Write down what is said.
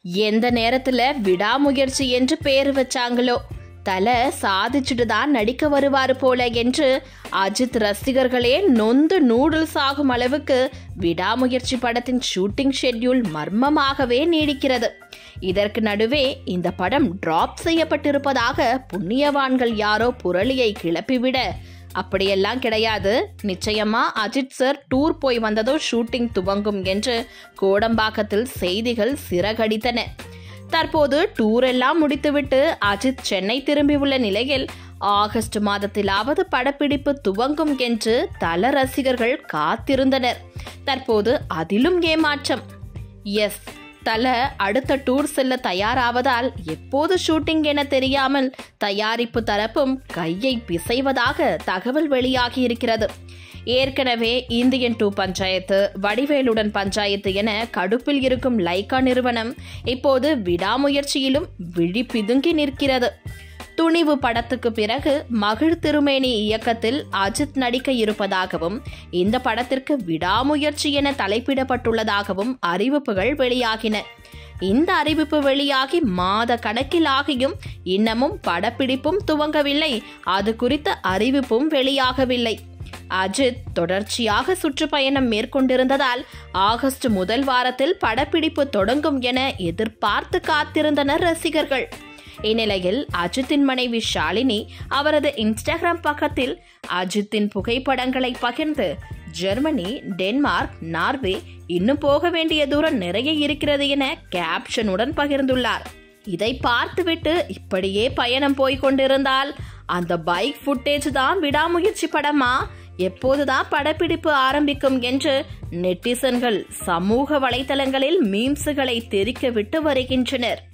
எந்த நேரத்துல விடாமுயற்சி என்று பேர் வச்சாங்களோ தலை சாதிச்சுட்டு தான் நடிக்க வருவாரு போல என்று அஜித் ரசிகர்களே நொந்து நூடுல்ஸ் ஆகும் அளவுக்கு விடாமுயற்சி படத்தின் ஷூட்டிங் ஷெட்யூல் மர்மமாகவே நீடிக்கிறது இதற்கு நடுவே இந்த படம் டிராப் செய்யப்பட்டிருப்பதாக புண்ணியவான்கள் யாரோ புரளியை கிளப்பிவிட அப்படியெல்லாம் கிடையாது நிச்சயமா அஜித் சார் டூர் போய் வந்ததும் ஷூட்டிங் துவங்கும் என்று கோடம்பாக்கத்தில் செய்திகள் சிறகடித்தன தற்போது டூர் எல்லாம் முடித்துவிட்டு அஜித் சென்னை திரும்பியுள்ள நிலையில் ஆகஸ்ட் மாதத்திலாவது படப்பிடிப்பு துவங்கும் என்று தல ரசிகர்கள் காத்திருந்தனர் தற்போது அதிலும் ஏமாற்றம் எஸ் தல அடுத்த டூர் செல்ல தயாராவதால் எப்போது ஷூட்டிங் என தெரியாமல் தயாரிப்பு தரப்பும் கையை பிசைவதாக தகவல் வெளியாகி இருக்கிறது ஏற்கனவே இந்தியன் டூ பஞ்சாயத்து வடிவேலுடன் பஞ்சாயத்து என கடுப்பில் இருக்கும் லைகா நிறுவனம் இப்போது விடாமுயற்சியிலும் விழி பிதுங்கி நிற்கிறது துணிவு படத்துக்கு பிறகு மகிழ் திருமேனி இயக்கத்தில் அஜித் நடிக்க இருப்பதாகவும் இந்த படத்திற்கு விடாமுயற்சி என தலைப்பிடப்பட்டுள்ளதாகவும் அறிவிப்புகள் வெளியாகின இந்த அறிவிப்பு வெளியாகி மாத கணக்கில் ஆகியும் இன்னமும் படப்பிடிப்பும் துவங்கவில்லை அது குறித்த அறிவிப்பும் வெளியாகவில்லை அஜித் தொடர்ச்சியாக சுற்றுப்பயணம் மேற்கொண்டிருந்ததால் ஆகஸ்ட் முதல் வாரத்தில் படப்பிடிப்பு தொடங்கும் என எதிர்பார்த்து காத்திருந்தனர் ரசிகர்கள் இந்நிலையில் அஜித்தின் மனைவி ஷாலினி அவரது இன்ஸ்டாகிராம் பக்கத்தில் அஜித்தின் புகைப்படங்களை பகிர்ந்து ஜெர்மனி டென்மார்க் நார்வே இன்னும் போக வேண்டிய தூரம் நிறைய இருக்கிறது என கேப்ஷனுடன் பகிர்ந்துள்ளார் இதை பார்த்துவிட்டு இப்படியே பயணம் போய் கொண்டிருந்தால் அந்த பைக் ஃபுட்டேஜ் தான் விடாமுயற்சி படமா எப்போதுதான் படப்பிடிப்பு ஆரம்பிக்கும் என்று நெட்டிசன்கள் சமூக வலைதளங்களில் மீம்ஸுகளை தெரிக்க விட்டு வருகின்றனர்